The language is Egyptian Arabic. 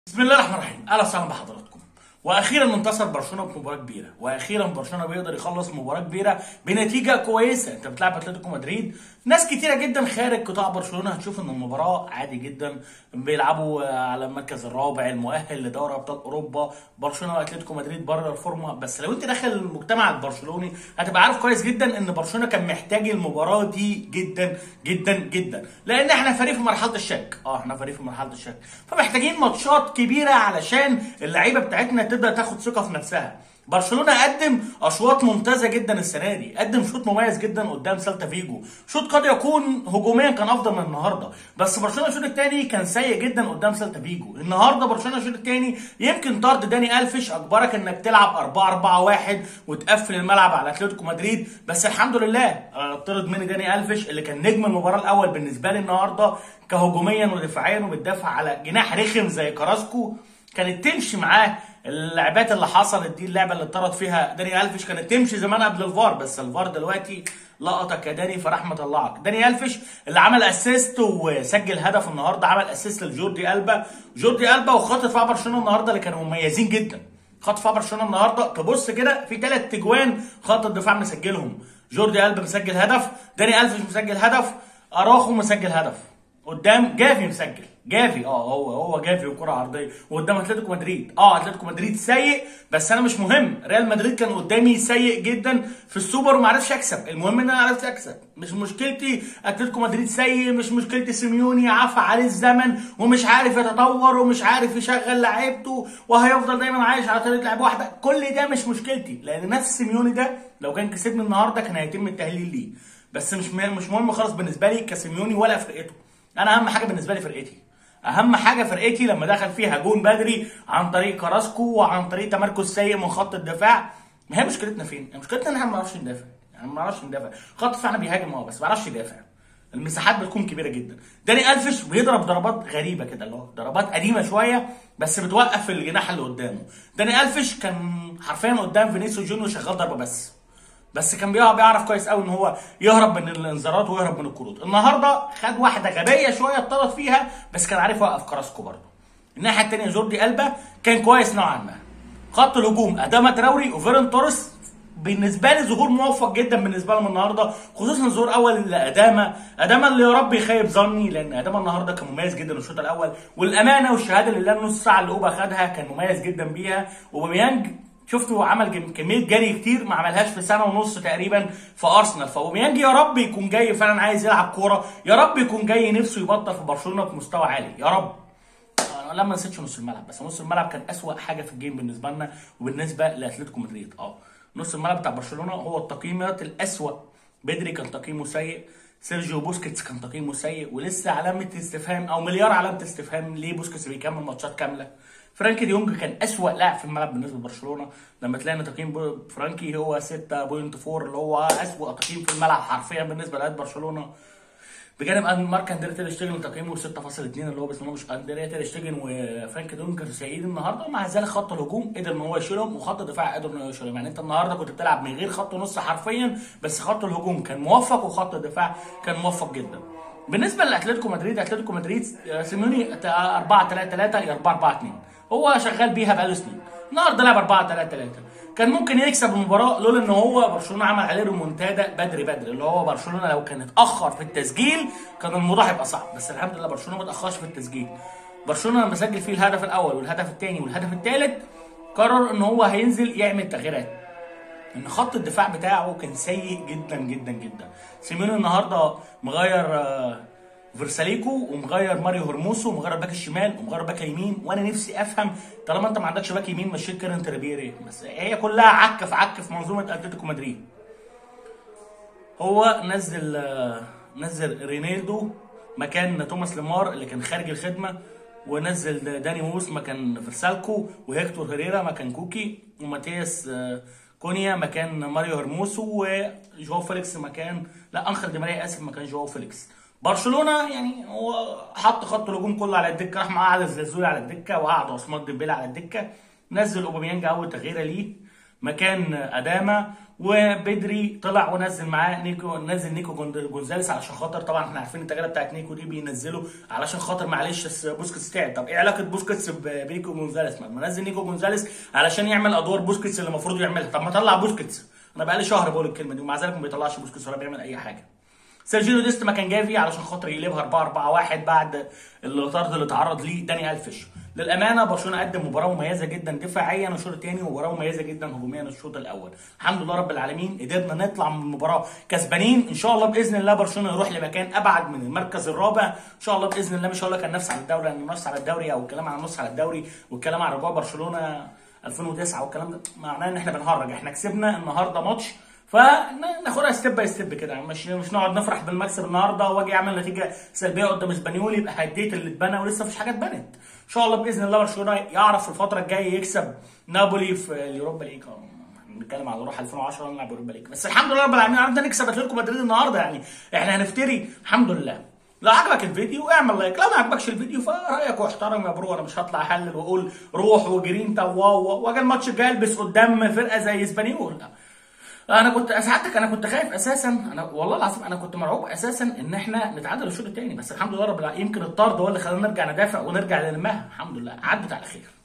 بسم الله الرحمن الرحيم اهلا وسهلا بحضراتكم واخيرا انتصر برشلونه بمباراه كبيره واخيرا برشلونه بيقدر يخلص مباراه كبيره بنتيجه كويسه انت بتلعب اتلتيكو مدريد ناس كتيره جدا خارج قطاع برشلونه هتشوف ان المباراه عادي جدا بيلعبوا على المركز الرابع المؤهل لدوري ابطال اوروبا برشلونه واتلتيكو مدريد بره الفورمه بس لو انت داخل المجتمع البرشلوني هتبقى عارف كويس جدا ان برشلونه كان محتاج المباراه دي جدا جدا جدا لان احنا فريق في مرحله الشك اه احنا فريق في مرحله الشك فمحتاجين ماتشات كبيره علشان اللعيبه بتاعتنا تبدا تاخد ثقه في نفسها برشلونه قدم اشواط ممتازه جدا السنه دي قدم شوط مميز جدا قدام سالتا فيجو شوط قد يكون هجوميا كان افضل من النهارده بس برشلونه الشوط الثاني كان سيء جدا قدام سالتا فيجو النهارده برشلونه الشوط الثاني يمكن طرد داني الفيش اجبرك انك تلعب 4 4 1 وتقفل الملعب على اتلتيكو مدريد بس الحمد لله طرد مني داني الفيش اللي كان نجم المباراه الاول بالنسبه لي النهارده كهجوميا ودفاعيا وبتدافع على جناح رخم زي كراسكو كانت تمشي معاه اللعبات اللي حصلت دي اللعبه اللي اتطرد فيها داني الفيش كانت تمشي زمان قبل الفار بس الفار دلوقتي لقطك يا داني فرحمه الله عليك داني الفيش اللي عمل اسيست وسجل هدف النهارده عمل اسيست لجوردي البا جوردي البا وخط دفاع برشلونه النهارده اللي كانوا مميزين جدا خط دفاع برشلونه النهارده تبص كده في ثلاث تجوان خط الدفاع مسجلهم جوردي البا مسجل هدف داني الفيش مسجل هدف اراخو مسجل هدف قدام جافي مسجل جافي اه هو هو جافي وكره عرضيه وقدام اتلتيكو مدريد اه اتلتيكو مدريد سيء بس انا مش مهم ريال مدريد كان قدامي سيء جدا في السوبر وما عرفتش اكسب المهم ان انا عرفت اكسب مش مشكلتي اتلتيكو مدريد سيء مش مشكلتي سيميوني عفى عليه الزمن ومش عارف يتطور ومش عارف يشغل لعيبته وهيفضل دايما عايش على طريقه لعب واحده كل ده مش مشكلتي لان نفس سيميوني ده لو كان كسبني النهارده كان هيتم التهليل ليه بس مش مش مهم خالص بالنسبه لي كسيميوني ولا فرقته انا اهم حاجه بالنسبه لي فرقتي اهم حاجه فرقتي لما دخل فيها جون بدري عن طريق كراسكو وعن طريق تمركز سيء من خط الدفاع ما هي مشكلتنا فين؟ مشكلتنا ان احنا ما بنعرفش ندافع يعني ما بنعرفش ندافع خط دفاعنا بيهاجم اه بس ما بيعرفش يدافع المساحات بتكون كبيره جدا داني الفيش بيضرب ضربات غريبه كده اللي هو ضربات قديمه شويه بس بتوقف الجناح اللي قدامه داني الفيش كان حرفيا قدام فينيسيو جونيور شغال ضربه بس بس كان بيعرف كويس قوي ان هو يهرب من الانذارات ويهرب من الكروت النهارده خد واحده غبيه شويه اتطرد فيها بس كان عارف يوقف كراسكو برضه الناحيه الثانيه جوردي البا كان كويس نوعا ما خط الهجوم اداما تراوري وفيرن توريس بالنسبه لي ظهور موفق جدا بالنسبه لهم النهارده خصوصا ظهور اول لاداما اداما اللي يا رب يخيب ظني لان اداما النهارده كان مميز جدا الشوط الاول والامانه والشهاده لله النص ساعه اللي اوبا خدها كان مميز جدا بيها وبيانج شفته عمل كميه جري كتير ما عملهاش في سنه ونص تقريبا في ارسنال فاوبيانج يا رب يكون جاي فعلا عايز يلعب كوره يا رب يكون جاي نفسه يبطل في برشلونه بمستوى عالي يا رب انا لما نسيتش نص الملعب بس نص الملعب كان اسوا حاجه في الجيم بالنسبه لنا وبالنسبه لاتلتيكو مدريد اه نص الملعب بتاع برشلونه هو التقييمات الاسوا بدري كان تقييمه سيء سيرجيو بوسكيتس كان تقييمه سيء ولسه علامه استفهام او مليار علامه استفهام ليه بوسكيتس بيكمل ماتشات كامله فرانكي ديونج كان اسوأ لاعب في الملعب بالنسبه لبرشلونه لما تلاقي ان تقييم فرانكي هو 6.4 اللي هو اسوأ تقييم في الملعب حرفيا بالنسبه لعيبه برشلونه بجانب ان مارك اندريا تير شتيجن تقييمه 6.2 اللي هو بسم الله مش اندريا تير شتيجن وفرانك ديونج كانوا سيئين النهارده ومع ذلك خط الهجوم قدر ان هو يشيلهم وخط الدفاع قدر ان هو يشيلهم يعني انت النهارده كنت بتلعب من غير خط نص حرفيا بس خط الهجوم كان موفق وخط الدفاع كان موفق جدا بالنسبه لاتلتيكو مدريد اتلتيكو مدريد سيميوني 4 3 3 يا 4 4 2 هو شغال بيها بقاله سنين النهارده لعب 4 3 3 كان ممكن يكسب المباراه لولا ان هو برشلونه عمل عليه ريمونتادا بدري بدري اللي هو برشلونه لو كان اتاخر في التسجيل كان الموضوع هيبقى صعب بس الحمد لله برشلونه ما اتاخرش في التسجيل برشلونه لما سجل فيه الهدف الاول والهدف الثاني والهدف الثالث قرر ان هو هينزل يعمل تغييرات ان خط الدفاع بتاعه كان سيء جدا جدا جدا سيميوني النهارده مغير فيرساليكو ومغير ماريو هرموسو ومغير باك الشمال ومغير باك اليمين وانا نفسي افهم طالما انت ما عندكش باك يمين مشيت كارن تريبيري بس هي كلها عك في عك في منظومه اتلتيكو مدريد هو نزل نزل رينيلدو مكان توماس ليمار اللي كان خارج الخدمه ونزل داني موس مكان فيرسالكو وهيكتور هيريرا مكان كوكي وماتياس كونيا مكان ماريو هرموسو وجواو فيليكس مكان لا انخل دي ماريا اسف مكان جواو فيليكس برشلونه يعني هو حط خط الهجوم كله على الدكه راح مقعد الزلزولي على الدكه وقعد عثمان ديمبélé على الدكه نزل اوباميانج اول تغييره ليه مكان اداما وبدري طلع ونزل معاه نيكو نزل نيكو جون- جونزاليس علشان خاطر طبعا احنا عارفين التجربه بتاعت نيكو دي بينزله علشان خاطر معلش بس بوسكيتس تعب طب ايه علاقه بوسكيتس ب- بنيكو جونزاليس ما ما نزل نيكو جونزاليس علشان يعمل ادوار بوسكيتس اللي المفروض يعملها طب ما طلع بوسكيتس انا بقالي شهر بقول الكلمه دي ومع ذلك ما بيطلعش بوسكيتس ولا بيعمل اي حاجه سيرجيو ديست ما كان جاي فيه علشان خاطر يقلبها 4 4 1 بعد الطرد اللي اتعرض ليه داني الفيش للامانه برشلونه قدم مباراه مميزه جدا دفاعيا الشوط الثاني ومباراه مميزه جدا هجوميا الشوط الاول الحمد لله رب العالمين قدرنا نطلع من المباراه كسبانين ان شاء الله باذن الله برشلونه يروح لمكان ابعد من المركز الرابع ان شاء الله باذن الله مش هقول لك النفس على الدوري لان النفس على الدوري او الكلام عن النص على الدوري والكلام عن رجوع برشلونه 2009 والكلام ده معناه ان احنا بنهرج احنا كسبنا النهارده ماتش فناخدها ستيب باي ستيب كده مش مش نقعد نفرح بالمكسب النهارده واجي اعمل نتيجه سلبيه قدام اسبانيول يبقى هديت اللي اتبنى ولسه مفيش حاجه اتبنت ان شاء الله باذن الله برشلونه يعرف في الفتره الجايه يكسب نابولي في اليوروبا ليج آه، بنتكلم على نروح 2010 نلعب يوروبا ليج بس الحمد لله رب العالمين عرفنا نكسب اتلتيكو مدريد النهارده يعني احنا هنفتري الحمد لله لو عجبك الفيديو اعمل لايك لو ما عجبكش الفيديو فرايك واحترم يا برو انا مش هطلع احلل واقول روح وجري انت واو واجي الماتش الجاي البس قدام فرقه زي اسبانيول انا كنت ساعتك انا كنت خايف اساسا انا والله العظيم انا كنت مرعوب اساسا ان احنا نتعادل الشوط الثاني بس الحمد لله رب العالمين يمكن الطرد هو اللي خلانا نرجع ندافع ونرجع نلمها الحمد لله عدت على خير